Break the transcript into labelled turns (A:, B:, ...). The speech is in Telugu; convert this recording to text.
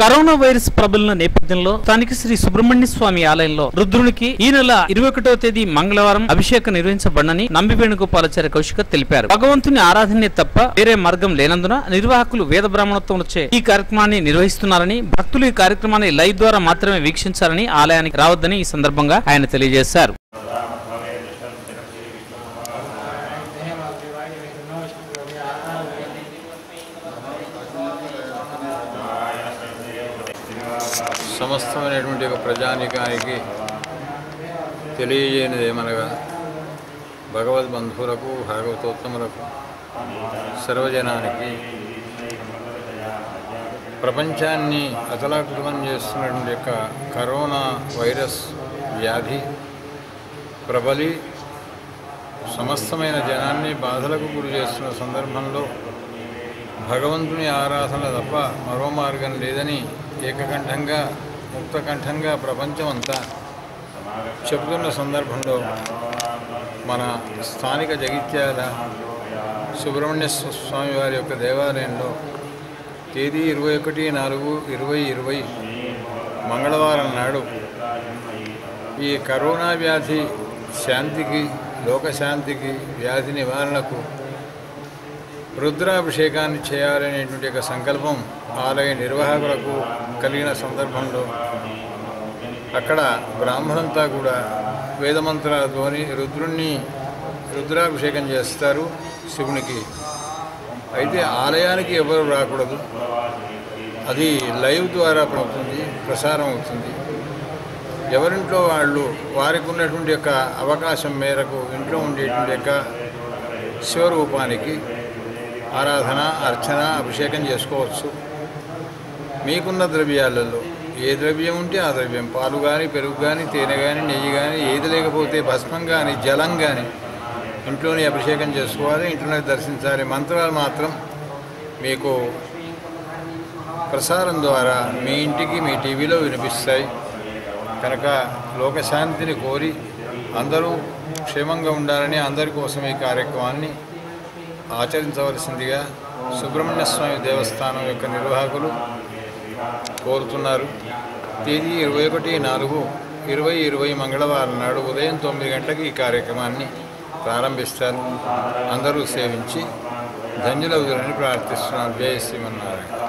A: కరోనా వైరస్ ప్రబలిన నేపథ్యంలో స్థానిక శ్రీ సుబ్రహ్మణ్య స్వామి ఆలయంలో రుద్రునికి ఈ నెల ఇరవై ఒకటో తేదీ మంగళవారం అభిషేకం నిర్వహించబడనని నంబి వేణుగోపాలాచార్య కౌశిక తెలిపారు భగవంతుని ఆరాధనే తప్ప వేరే మార్గం లేనందున నిర్వాహకులు వేద బ్రాహ్మణత్వంచే ఈ కార్యక్రమాన్ని నిర్వహిస్తున్నారని భక్తులు ఈ కార్యక్రమాన్ని లైవ్ ద్వారా మాత్రమే వీక్షించాలని ఆలయానికి రావద్దని ఈ సందర్భంగా ఆయన తెలియజేశారు
B: సమస్తమైనటువంటి ఒక ప్రజానికానికి తెలియజేయనిది ఏమనగా భగవద్బంధువులకు భాగవతోత్తములకు సర్వజనానికి ప్రపంచాన్ని అతలాకుతలం చేస్తున్నటువంటి యొక్క కరోనా వైరస్ వ్యాధి ప్రబలి సమస్తమైన జనాన్ని బాధలకు గురి చేస్తున్న సందర్భంలో భగవంతుని ఆరాధన తప్ప మరో మార్గం లేదని ఏకకంఠంగా ముక్తకంఠంగా ప్రపంచమంతా చెబుతున్న సందర్భంలో మన స్థానిక జగిత్యాల సుబ్రహ్మణ్య స్వామి వారి యొక్క దేవాలయంలో తేదీ ఇరవై ఒకటి నాలుగు ఇరవై ఇరవై మంగళవారం నాడు ఈ కరోనా వ్యాధి శాంతికి లోకశాంతికి వ్యాధి నివారణకు రుద్రాభిషేకాన్ని చేయాలనేటువంటి ఒక సంకల్పం ఆలయ నిర్వాహకులకు కలిగిన సందర్భంలో అక్కడ బ్రాహ్మణంతా కూడా వేదమంత్రాలతోని రుద్రుణ్ణి రుద్రాభిషేకం చేస్తారు శివునికి అయితే ఆలయానికి ఎవరు రాకూడదు అది లైవ్ ద్వారా అవుతుంది ప్రసారం అవుతుంది ఎవరింట్లో వాళ్ళు వారికి ఉన్నటువంటి యొక్క అవకాశం మేరకు ఇంట్లో ఉండేటువంటి యొక్క శివరూపానికి ఆరాధన అర్చన అభిషేకం చేసుకోవచ్చు మీకున్న ద్రవ్యాలలో ఏ ద్రవ్యం ఉంటే ఆ ద్రవ్యం పాలు కానీ పెరుగు కానీ తేనె కానీ నెయ్యి కానీ ఏది లేకపోతే భస్మం కానీ జలం కానీ ఇంట్లోనే అభిషేకం చేసుకోవాలి ఇంట్లోనే దర్శించాలి మంత్రాలు మాత్రం మీకు ప్రసారం ద్వారా మీ ఇంటికి మీ టీవీలో వినిపిస్తాయి కనుక లోకశాంతిని కోరి అందరూ క్షేమంగా ఉండాలని అందరి కోసం ఈ కార్యక్రమాన్ని ఆచరించవలసిందిగా సుబ్రహ్మణ్య స్వామి దేవస్థానం యొక్క నిర్వాహకులు కోరుతున్నారు తేదీ ఇరవై ఒకటి నాలుగు ఇరవై ఇరవై మంగళవారం నాడు ఉదయం తొమ్మిది గంటలకు ఈ కార్యక్రమాన్ని ప్రారంభిస్తారు అందరూ సేవించి ధన్యులవుతారని ప్రార్థిస్తున్నాను జయ శ్రీమన్నారాయణ